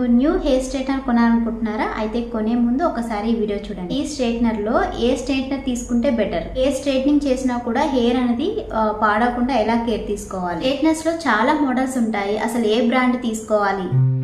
new hair straightener కొనాలనుకుంటున్నారా అయితే కొనే ముందు ఒకసారి ఈ వీడియో చూడండి ఈ స్ట్రైట్నర్ లో ఏ స్ట్రైట్నర్ తీసుకుంటే బెటర్ ఏ స్ట్రైట్నింగ్ చేసినా కూడా హెయిర్ అనేది ఆ, పాడకుండా ఎలా కేర్ తీసుకోవాలి స్ట్రైట్నర్స్ లో చాలా మోడల్స్ ఉంటాయి అసలు ఏ బ్రాండ్ తీసుకోవాలి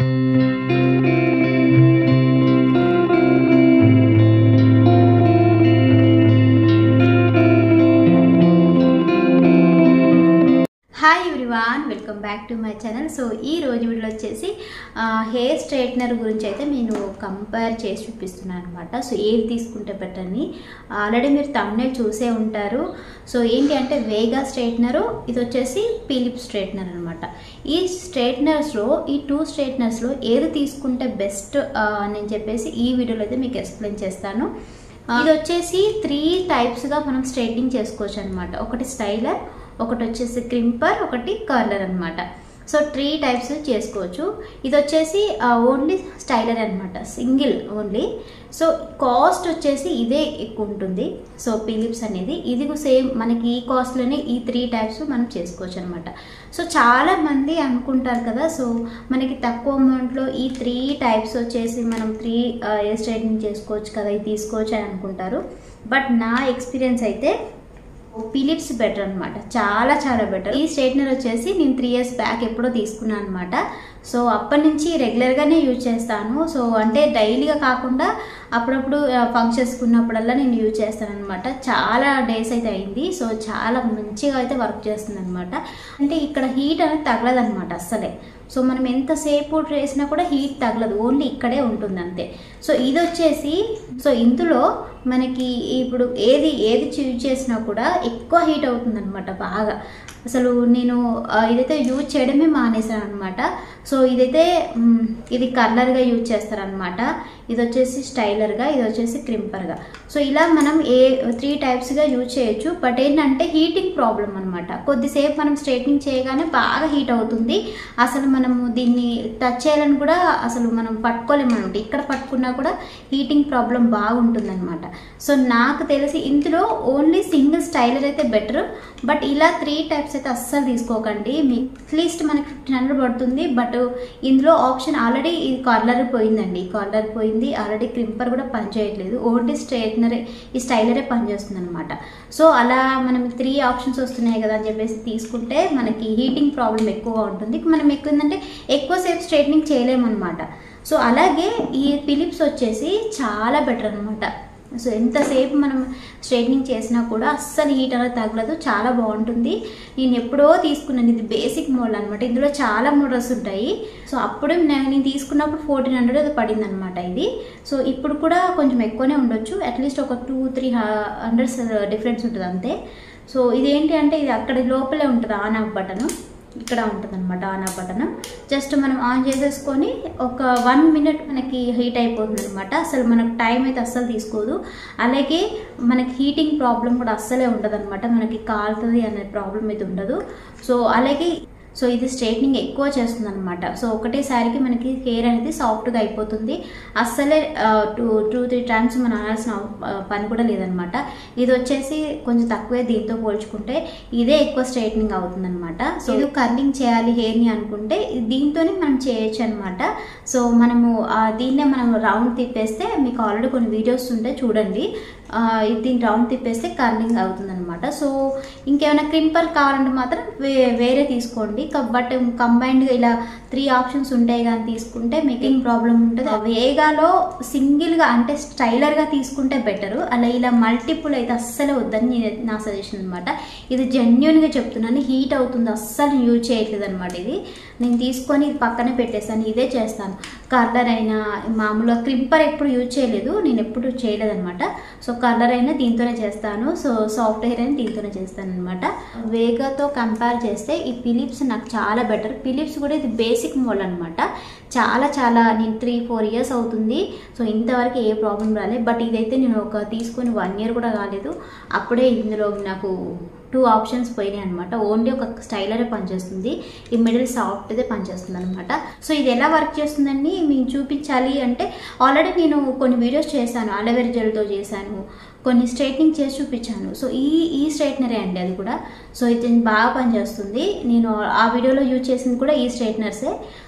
hi everyone welcome back to my channel so ఈ రోజు వీడియోలో వచ్చేసి హెయిర్ స్ట్రైట్నర్ గురించి అయితే నేను కంపేర్ చేసి చూపిస్తున్నాను అనమాట సో ఏది తీసుకుంటే బెటర్ అని ఆల్రెడీ మీరు తమ్నే చూసే ఉంటారు సో ఏంటి అంటే వేగా స్ట్రైట్నరు ఇది వచ్చేసి పీలిప్ స్ట్రైట్నర్ అనమాట ఈ స్ట్రైట్నర్స్లో ఈ టూ స్ట్రైట్నర్స్లో ఏది తీసుకుంటే బెస్ట్ అని చెప్పేసి ఈ వీడియోలో అయితే మీకు ఎక్స్ప్లెయిన్ చేస్తాను ఆ, ఇది వచ్చేసి త్రీ టైప్స్గా మనం స్ట్రైట్నింగ్ చేసుకోవచ్చు అనమాట ఒకటి స్టైలర్ ఒకటి వచ్చేసి క్రింపర్ ఒకటి కర్లర్ అనమాట సో త్రీ టైప్స్ చేసుకోవచ్చు ఇది వచ్చేసి ఓన్లీ స్టైలర్ అనమాట సింగిల్ ఓన్లీ సో కాస్ట్ వచ్చేసి ఇదే ఎక్కువ ఉంటుంది సో పిలిప్స్ అనేది ఇది సేమ్ మనకి ఈ కాస్ట్లోనే ఈ త్రీ టైప్స్ మనం చేసుకోవచ్చు అనమాట సో చాలా మంది అనుకుంటారు కదా సో మనకి తక్కువ అమౌంట్లో ఈ త్రీ టైప్స్ వచ్చేసి మనం త్రీ హెయిర్ స్ట్రైట్నింగ్ చేసుకోవచ్చు కదా ఇది తీసుకోవచ్చు అని అనుకుంటారు బట్ నా ఎక్స్పీరియన్స్ అయితే ఫిలిప్స్ బెటర్ అనమాట చాలా చాలా బెటర్ ఈ స్ట్రైట్నర్ వచ్చేసి నేను త్రీ ఇయర్స్ బ్యాక్ ఎప్పుడో తీసుకున్నాను అనమాట సో అప్పటి నుంచి రెగ్యులర్గానే యూజ్ చేస్తాను సో అంటే డైలీగా కాకుండా అప్పుడప్పుడు ఫంక్షన్స్కి ఉన్నప్పుడల్లా నేను యూజ్ చేస్తాను అనమాట చాలా డేస్ అయితే అయింది సో చాలా మంచిగా అయితే వర్క్ చేస్తుంది అనమాట అంటే ఇక్కడ హీట్ అనేది తగలదనమాట అస్సలే సో మనం ఎంతసేపు చేసినా కూడా హీట్ తగలదు ఓన్లీ ఇక్కడే ఉంటుంది అంతే సో ఇది వచ్చేసి సో ఇందులో మనకి ఇప్పుడు ఏది ఏది యూజ్ చేసినా కూడా ఎక్కువ హీట్ అవుతుంది అనమాట బాగా అసలు నేను ఆ, ఇదైతే యూజ్ చేయడమే మానేశాను అనమాట సో ఇదైతే మ్, ఇది కర్లర్గా యూజ్ చేస్తారనమాట ఇది వచ్చేసి స్టైలర్గా ఇది వచ్చేసి క్రింపర్గా సో ఇలా మనం ఏ త్రీ టైప్స్గా యూజ్ చేయొచ్చు బట్ ఏంటంటే హీటింగ్ ప్రాబ్లం అనమాట కొద్దిసేపు మనం స్ట్రైట్నింగ్ చేయగానే బాగా హీట్ అవుతుంది అసలు మనము దీన్ని టచ్ చేయాలని కూడా అసలు మనం పట్టుకోలేమన్నమాట ఇక్కడ పట్టుకున్నా కూడా హీటింగ్ ప్రాబ్లం బాగుంటుంది అనమాట సో నాకు తెలిసి ఇందులో ఓన్లీ సింగిల్ స్టైలర్ అయితే బెటర్ బట్ ఇలా త్రీ టైప్స్ అయితే అస్సలు తీసుకోకండి మీ అట్లీస్ట్ మనకి ఫిఫ్టీన్ హండ్రెడ్ పడుతుంది బట్ ఇందులో ఆప్షన్ ఆల్రెడీ ఇది కార్లర్ పోయిందండి కార్లర్ పోయింది ఆల్రెడీ క్రింపర్ కూడా పనిచేయట్లేదు ఓన్లీ స్ట్రైట్నరే ఈ స్టైలరే పనిచేస్తుంది అనమాట సో అలా మనం త్రీ ఆప్షన్స్ వస్తున్నాయి కదా అని చెప్పేసి తీసుకుంటే మనకి హీటింగ్ ప్రాబ్లం ఎక్కువగా ఉంటుంది మనం ఎక్కువ ఏంటంటే ఎక్కువసేపు స్ట్రైట్నింగ్ చేయలేమన్నమాట సో అలాగే ఈ ఫిలిప్స్ వచ్చేసి చాలా బెటర్ అనమాట సో ఎంతసేపు మనం స్ట్రైట్నింగ్ చేసినా కూడా అస్సలు హీట్ అనేది తగలదు చాలా బాగుంటుంది నేను ఎప్పుడో తీసుకున్నాను ఇది బేసిక్ మోడల్ అనమాట ఇందులో చాలా మోడల్స్ ఉంటాయి సో అప్పుడు నేను నేను తీసుకున్నప్పుడు ఫోర్టీన్ హండ్రెడ్ అది పడింది అనమాట ఇది సో ఇప్పుడు కూడా కొంచెం ఎక్కువనే ఉండొచ్చు అట్లీస్ట్ ఒక టూ త్రీ హండ్రెడ్స్ డిఫరెన్స్ ఉంటుంది అంతే సో ఇదేంటి అంటే ఇది అక్కడ లోపలే ఉంటుంది ఆన్ ఆఫ్ బటన్ ఇక్కడ ఉంటుంది అనమాట ఆన్ ఆఫ్ బటన్ జస్ట్ మనం ఆన్ చేసేసుకొని ఒక వన్ మినిట్ మనకి హీట్ అయిపోతుంది అనమాట అసలు మనకు టైం అయితే అస్సలు తీసుకోదు అలాగే మనకి హీటింగ్ ప్రాబ్లం కూడా అస్సలే ఉండదు అనమాట మనకి కాలుతుంది అనే ప్రాబ్లం అయితే ఉండదు సో అలాగే సో ఇది స్ట్రైట్నింగ్ ఎక్కువ చేస్తుంది అనమాట సో ఒకటేసారికి మనకి హెయిర్ అనేది సాఫ్ట్గా అయిపోతుంది అస్సలే టూ టూ త్రీ టైమ్స్ మనం అనాల్సిన ఆ, పని కూడా లేదనమాట ఇది వచ్చేసి కొంచెం తక్కువే దీంతో పోల్చుకుంటే ఇదే ఎక్కువ స్ట్రైట్నింగ్ అవుతుంది అనమాట సో ఇది కర్లింగ్ చేయాలి హెయిర్ని అనుకుంటే దీంతోనే మనం చేయొచ్చు అనమాట సో మనము ఆ, దీన్నే మనం రౌండ్ తిప్పేస్తే మీకు ఆల్రెడీ కొన్ని వీడియోస్ ఉంటే చూడండి ఆ, ఇది దీన్ని రౌండ్ తిప్పేస్తే కర్లింగ్ అవుతుంది అనమాట సో ఇంకేమైనా క్రింపర్ కావాలంటే మాత్రం వే వేరే తీసుకోండి క- బట్ కంబైన్డ్గా ఇలా త్రీ ఆప్షన్స్ ఉంటాయి కానీ తీసుకుంటే మేకింగ్ ప్రాబ్లం ఉంటుంది వేగాలో సింగిల్గా అంటే స్టైలర్గా తీసుకుంటే బెటరు అలా ఇలా మల్టిపుల్ అయితే అస్సలు వద్దని నే- నా సజెషన్ అనమాట ఇది జెన్యున్గా చెప్తున్నాను హీట్ అవుతుంది అస్సలు యూజ్ చేయట్లేదు అనమాట ఇది నేను తీసుకొని ఇది పక్కనే పెట్టేస్తాను ఇదే చేస్తాను కలర్ అయినా మామూలుగా క్రింపర్ ఎప్పుడు యూజ్ చేయలేదు నేను ఎప్పుడు చేయలేదన్నమాట సో కలర్ అయినా దీంతోనే చేస్తాను సో సాఫ్ట్ హెయిర్ అయినా దీంతోనే చేస్తాను అనమాట వేగాతో కంపేర్ చేస్తే ఈ ఫిలిప్స్ నాకు చాలా బెటర్ ఫిలిప్స్ కూడా ఇది బేసిక్ మోడల్ అనమాట చాలా చాలా నేను త్రీ ఫోర్ ఇయర్స్ అవుతుంది సో ఇంతవరకు ఏ ప్రాబ్లం రాలేదు బట్ ఇదైతే నేను ఒక తీసుకొని వన్ ఇయర్ కూడా కాలేదు అప్పుడే ఇందులో నాకు టూ ఆప్షన్స్ పోయినాయి అనమాట ఓన్లీ ఒక స్టైలరే పనిచేస్తుంది ఈ మిడిల్ సాఫ్ట్ అయితే పనిచేస్తుంది అనమాట సో ఇది ఎలా వర్క్ చేస్తుందండి మీకు చూపించాలి అంటే ఆల్రెడీ నేను కొన్ని వీడియోస్ చేశాను అలవేర్ జెల్తో చేశాను కొన్ని స్ట్రైట్నింగ్ చేసి చూపించాను సో ఈ ఈ స్ట్రైట్నరే అండి అది కూడా సో ఇది బాగా పనిచేస్తుంది నేను ఆ వీడియోలో యూజ్ చేసింది కూడా ఈ స్ట్రైట్నర్సే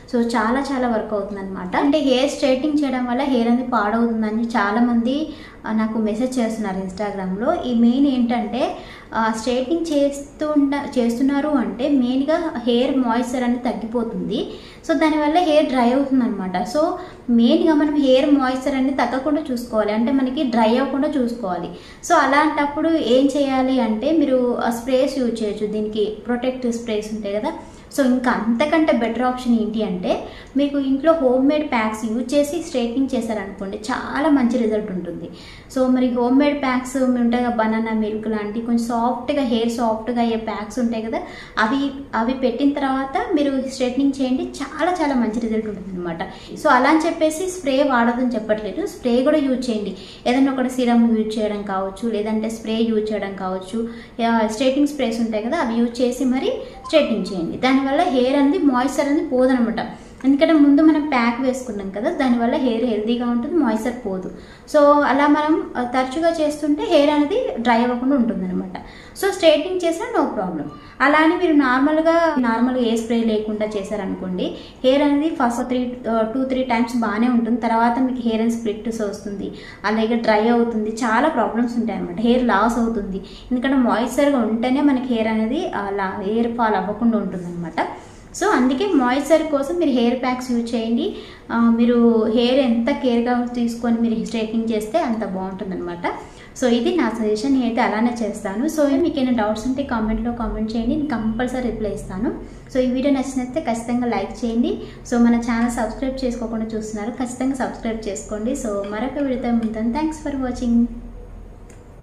సో చాలా చాలా వర్క్ అవుతుంది అనమాట అంటే హెయిర్ స్ట్రైటింగ్ చేయడం వల్ల హెయిర్ అనేది పాడవుతుందని చాలామంది ఆ, నాకు మెసేజ్ చేస్తున్నారు ఇన్స్టాగ్రామ్లో ఈ మెయిన్ ఏంటంటే స్ట్రైటింగ్ చేస్తుంట చేస్తున్నారు అంటే మెయిన్గా హెయిర్ మాయిశ్చర్ అనేది తగ్గిపోతుంది సో దానివల్ల హెయిర్ డ్రై అవుతుంది అనమాట సో మెయిన్గా మనం హెయిర్ మాయిశ్చర్ అనేది తగ్గకుండా చూసుకోవాలి అంటే మనకి డ్రై అవ్వకుండా చూసుకోవాలి సో అలాంటప్పుడు ఏం చేయాలి అంటే మీరు స్ప్రేస్ యూజ్ చేయొచ్చు దీనికి ప్రొటెక్టివ్ స్ప్రేస్ ఉంటాయి కదా సో ఇంకా అంతకంటే బెటర్ ఆప్షన్ ఏంటి అంటే మీకు ఇంట్లో హోమ్ మేడ్ ప్యాక్స్ యూజ్ చేసి స్ట్రైట్నింగ్ చేశారనుకోండి చాలా మంచి రిజల్ట్ ఉంటుంది సో మరి హోమ్ మేడ్ ప్యాక్స్ ఉంటాయి కదా బనానా మిల్క్ లాంటి కొంచెం సాఫ్ట్గా హెయిర్ సాఫ్ట్గా అయ్యే ప్యాక్స్ ఉంటాయి కదా అవి అవి పెట్టిన తర్వాత మీరు స్ట్రైట్నింగ్ చేయండి చాలా చాలా మంచి రిజల్ట్ ఉంటుంది అనమాట సో అలా అని చెప్పేసి స్ప్రే వాడదని చెప్పట్లేదు స్ప్రే కూడా యూజ్ చేయండి ఏదైనా ఒకటి సిరమ్ యూజ్ చేయడం కావచ్చు లేదంటే స్ప్రే యూజ్ చేయడం కావచ్చు స్ట్రైటింగ్ స్ప్రేస్ ఉంటాయి కదా అవి యూజ్ చేసి మరి స్ట్రైటింగ్ చేయండి దానివల్ల హెయిర్ అనేది మాయిశ్చర్ అనేది పోదనమాట ఎందుకంటే ముందు మనం ప్యాక్ వేసుకున్నాం కదా దానివల్ల హెయిర్ హెల్తీగా ఉంటుంది మాయిశ్చర్ పోదు సో అలా మనం ఆ, తరచుగా చేస్తుంటే హెయిర్ అనేది డ్రై అవ్వకుండా ఉంటుంది అనమాట సో స్ట్రైటింగ్ చేసినా నో ప్రాబ్లం అలా అని మీరు నార్మల్గా నార్మల్గా ఏ స్ప్రే లేకుండా చేశారనుకోండి హెయిర్ అనేది first three two three times బాగానే ఉంటుంది తర్వాత మీకు హెయిర్ అండ్ స్ప్లిట్స్ వస్తుంది అలాగే డ్రై అవుతుంది చాలా ప్రాబ్లమ్స్ ఉంటాయి అనమాట హెయిర్ లాస్ అవుతుంది ఎందుకంటే మాయిశ్చర్గా ఉంటేనే మనకి హెయిర్ అనేది అలా హెయిర్ ఫాల్ అవ్వకుండా ఉంటుంది అనమాట సో అందుకే మాయిశ్చర్ కోసం మీరు హెయిర్ ప్యాక్స్ యూజ్ చేయండి ఆ, మీరు హెయిర్ ఎంత కేర్గా తీసుకొని మీరు స్ట్రైట్నింగ్ చేస్తే అంత బాగుంటుంది అనమాట సో ఇది నా సజెషన్ నేనైతే అలానే చేస్తాను సో మీకు ఏమైనా డౌట్స్ ఉంటే కామెంట్లో కామెంట్ చేయండి నేను కంపల్సరీ రిప్లై ఇస్తాను సో ఈ వీడియో నచ్చినట్లయితే ఖచ్చితంగా లైక్ చేయండి సో మన ఛానల్ సబ్స్క్రైబ్ చేసుకోకుండా చూస్తున్నారు ఖచ్చితంగా సబ్స్క్రైబ్ చేసుకోండి సో మరొక వీడియోతో ముందు థ్యాంక్స్ ఫర్ వాచింగ్